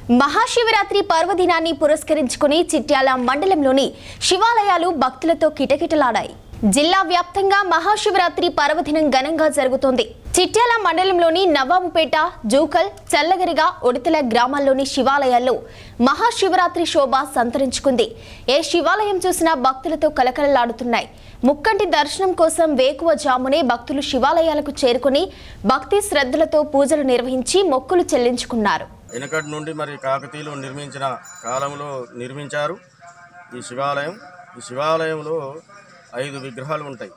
మహాశివరాత్రి పర్వదినాన్ని పురస్కరించుకుని చిట్యాల మండలంలోని శివాలయాలు భక్తులతో కిటకిటలాడాయి జిల్లా వ్యాప్తంగా మహాశివరాత్రి పర్వదినం ఘనంగా జరుగుతోంది చిట్యాల మండలంలోని నవాబుపేట జూకల్ చల్లగరిగా ఉడతల గ్రామాల్లోని శివాలయాల్లో మహాశివరాత్రి శోభ సంతరించుకుంది ఏ శివాలయం చూసినా భక్తులతో కలకలలాడుతున్నాయి ముక్కంటి దర్శనం కోసం వేకువ జామునే భక్తులు శివాలయాలకు చేరుకుని భక్తి శ్రద్ధలతో పూజలు నిర్వహించి మొక్కులు చెల్లించుకున్నారు వెనకటి నుండి మరి కాకతీయులు నిర్మించిన కాలంలో నిర్మించారు ఈ శివాలయం ఈ శివాలయంలో ఐదు విగ్రహాలు ఉంటాయి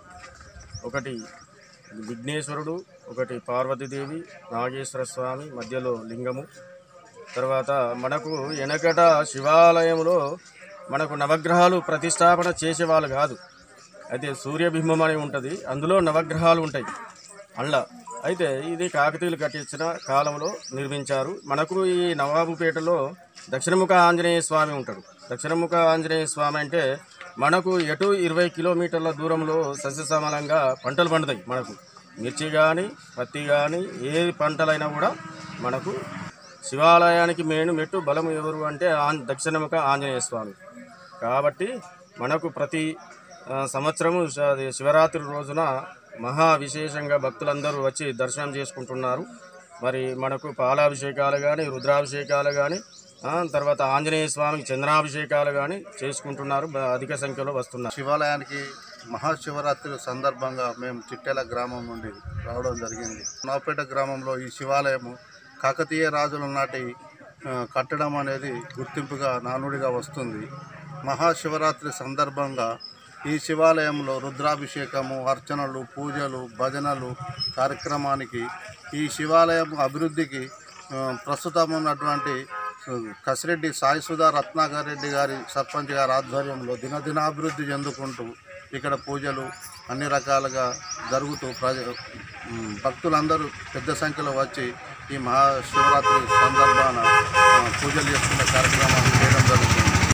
ఒకటి విఘ్నేశ్వరుడు ఒకటి పార్వతీదేవి నాగేశ్వర స్వామి మధ్యలో లింగము తర్వాత మనకు వెనకట శివాలయంలో మనకు నవగ్రహాలు ప్రతిష్టాపన చేసేవాళ్ళు కాదు అయితే సూర్యబింబం అని ఉంటుంది అందులో నవగ్రహాలు ఉంటాయి అల్ల అయితే ఇది కాకతీయులు కట్టించిన కాలంలో నిర్మించారు మనకు ఈ నవాబుపేటలో దక్షిణముఖ ఆంజనేయ స్వామి ఉంటాడు దక్షిణముఖ ఆంజనేయ స్వామి అంటే మనకు ఎటు ఇరవై కిలోమీటర్ల దూరంలో సస్యశ్యామలంగా పంటలు పండుతాయి మనకు మిర్చి కానీ పత్తి కానీ ఏ పంటలైనా కూడా మనకు శివాలయానికి మేను మెట్టు బలం ఎవరు అంటే ఆం- దక్షిణముఖ ఆంజనేయ స్వామి కాబట్టి మనకు ప్రతి ఆ, సంవత్సరము శ- అది శివరాత్రి రోజున మహా విశేషంగా భక్తులందరూ వచ్చి దర్శనం చేసుకుంటున్నారు మరి మనకు పాలాభిషేకాలు కానీ రుద్రాభిషేకాలు కానీ తర్వాత ఆంజనేయ స్వామికి చంద్రాభిషేకాలు కానీ చేసుకుంటున్నారు బ- అధిక సంఖ్యలో వస్తున్నారు శివాలయానికి మహాశివరాత్రి సందర్భంగా మేము చిట్టెల గ్రామం నుండి రావడం జరిగింది నవపేట గ్రామంలో ఈ శివాలయము కాకతీయ రాజుల నాటి ఆ, కట్టడం అనేది గుర్తింపుగా నానుడిగా వస్తుంది మహాశివరాత్రి సందర్భంగా ఈ శివాలయంలో రుద్రాభిషేకము అర్చనలు పూజలు భజనలు కార్యక్రమానికి ఈ శివాలయం అభివృద్ధికి ఆ, ప్రస్తుతం ఉన్నటువంటి ఆ, కసిరెడ్డి సాయిసుధా రత్నాకర్ రెడ్డి గారి సర్పంచ్ గారి ఆధ్వర్యంలో దినదినాభివృద్ధి చెందుకుంటూ ఇక్కడ పూజలు అన్ని రకాలుగా జరుగుతూ ప్రజ ఉమ్, భక్తులందరూ పెద్ద సంఖ్యలో వచ్చి ఈ మహాశివరాత్రి సందర్భాన ఆ, పూజలు చేసుకునే కార్యక్రమాలు చేయడం జరుగుతుంది